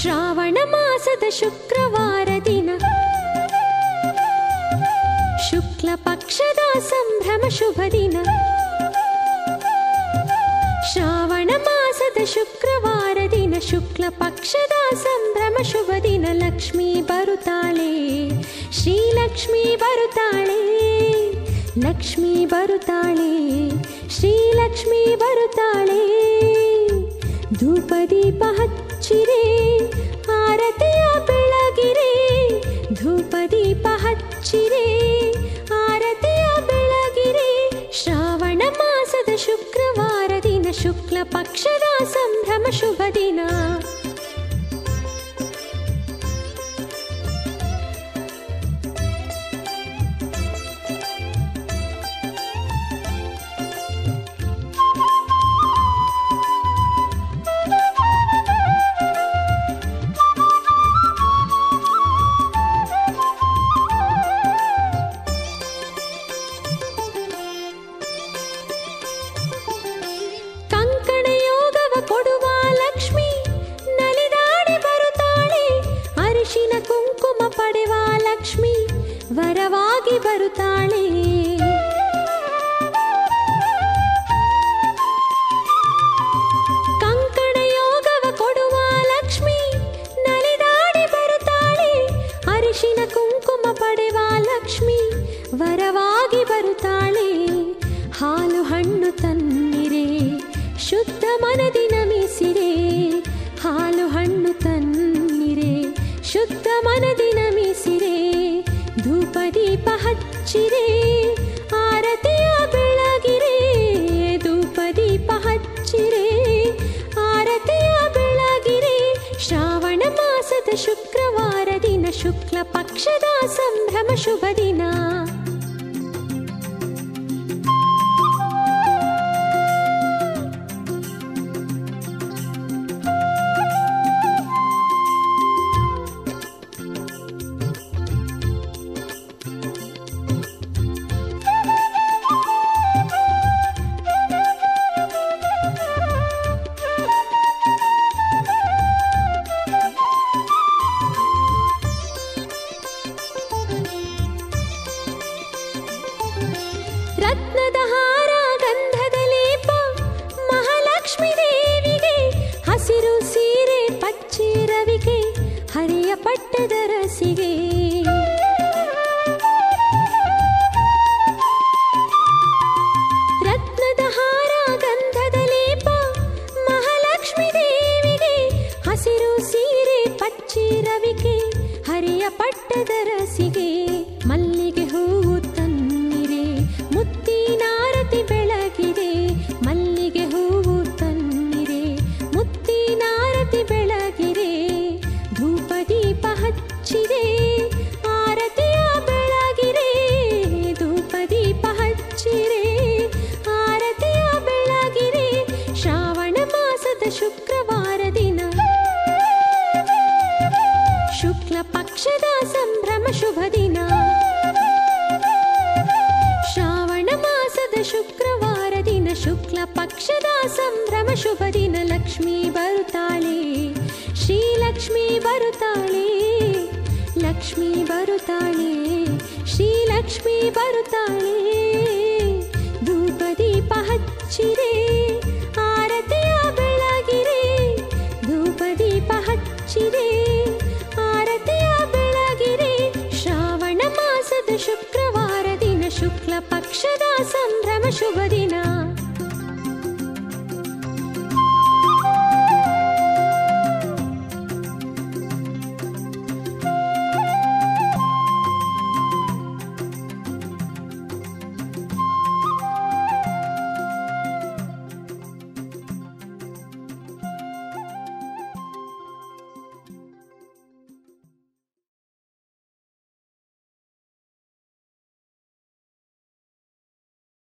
ಶ್ರಾವಣ ಮಾಸದ ಶುಕ್ರವಾರ ದಿನ ಶುಕ್ಲ ಪಕ್ಷದ ಸಂಭ್ರಮ ಶುಭ ದಿನ ಶ್ರಾವಣ ಮಾಸದ ಶುಕ್ರವಾರ ದಿನ ಶುಕ್ಲ ಪಕ್ಷದ ಸಂಭ್ರಮ ಶುಭ ದಿನ ಲಕ್ಷ್ಮೀ ಬರುತ್ತಾಳೆ ಶ್ರೀಲಕ್ಷ್ಮಿ ಬರುತ್ತಾಳೆ ಲಕ್ಷ್ಮಿ ಬರುತ್ತಾಳೆ ಶ್ರೀಲಕ್ಷ್ಮಿ ಬರುತ್ತಾಳೆ ಧೂಪ ದೀಪ ಹಚ್ಚಿರೆ ಆರತಿಯ ಬೆಳಗಿರೆ ಧೂಪ ದೀಪ ಹಚ್ಚಿರೆ ಆರತಿಯ ಬೆಳಗಿರೆ ಶ್ರಾವಣ ಮಾಸದ ಶುಕ್ರವಾರ ದಿನ ಶುಕ್ಲ ಪಕ್ಷದ ಸಂಭ್ರಮ ಶುಭ ದಿನ ಕಂಕಣ ಯೋಗವ ಕೊಡುವ ಲಕ್ಷ್ಮಿ ನಲಿದಾಡಿ ಬರುತ್ತಾಳೆ ಅರಿಶಿನ ಕುಂಕುಮ ಪಡೆವ ಲಕ್ಷ್ಮಿ ವರವಾಗಿ ಬರುತ್ತಾಳೆ ಕಂಕಣ ಯೋಗವ ಕೊಡುವ ಲಕ್ಷ್ಮಿ ನಲಿದಾಡಿ ಬರುತ್ತಾಳೆ ಅರಿಶಿನ ಕುಂಕುಮ ಪಡೆವ ಲಕ್ಷ್ಮಿ ವರವಾಗಿ ಬರುತ್ತಾಳೆ ಹಾಲು ಹಣ್ಣು ತನ್ನಿರೆ ಶುದ್ಧ ಮನದಿ ನಮಿಸಿರೆ ಹಾಲು ಹಣ್ಣು ತನ್ನಿರೆ ಶುದ್ಧ ಮನದಿ ನಮಿಸಿರೆ ಧೂಪ ದೀಪ ಹಚ್ಚಿರೆ ಆರತಿಯ ಬೆಳಗಿರೆ ಧೂಪ ದೀಪ ಹಚ್ಚಿರೆ ಆರತಿಯ ಬೆಳಗಿರೆ ಶ್ರಾವಣ ಮಾಸದ ಶುಕ್ರವಾರ ದಿನ ಶುಕ್ಲ ಪಕ್ಷದ ಸಂಭ್ರಮ ಶುಭ ದಿನ ರತ್ನದ ಹಾರ ಗಂಧದ ಲೇಪ ಮಹಾಲಕ್ಷ್ಮಿ ದೇವಿಗೆ ಹಸಿರು ಸೀರೆ ಪಚ್ಚೆ ರವಿಗೆ ಹರಿಯ ಪಟ್ಟದ ರಸಿಗೆ ರತ್ನದ ಹಾರ ಗಂಧದ ಲೇಪ ಮಹಾಲಕ್ಷ್ಮಿ ದೇವಿಗೆ ಹಸಿರು ಸೀರೆ ಪಚ್ಚೆ ರವಿಗೆ ಹರಿಯ ಪಟ್ಟದ ರಸಿಗೆ ಮಲ್ಲಿಗೆ ಹೂವು ತನ್ನಿರೆ ಮುತ್ತಿನಾರತಿ ಬೆಳಗಿದೆ ಮಲ್ಲಿಗೆ ಹೂವು ತನ್ನಿರೆ ಮುತ್ತಿನಾರತಿ ಬೆಳಗಿರೆ ಧೂಪ ದೀಪ ಹಚ್ಚಿದೆ ಆರತಿಯ ಬೆಳಗಿರೆ ಧೂಪ ದೀಪ ಹಚ್ಚಿರೆ ಆರತಿಯ ಬೆಳಗಿರೆ ಶ್ರಾವಣ ಮಾಸದ ಶುಕ್ರವಾರ ದಿನ ಶುಕ್ಲ ಪಕ್ಷದ ಸಂಭ್ರಮ ಶುಭ ದಿನ ಶ್ರಾವಣ ಮಾಸದ ಶುಕ್ರವಾರ ದಿನ ಶುಕ್ಲ ಪಕ್ಷದ ಸಂಭ್ರಮ ಶುಭ ದಿನ ಲಕ್ಷ್ಮೀ ಬರುತ್ತಾಳೆ ಶ್ರೀಲಕ್ಷ್ಮಿ ಬರುತ್ತಾಳೆ ಲಕ್ಷ್ಮಿ ಬರುತ್ತಾಳೆ ಶ್ರೀಲಕ್ಷ್ಮಿ ಬರುತ್ತಾಳೆ ಧೂಪ ದೀಪ ಹಚ್ಚಿರೆ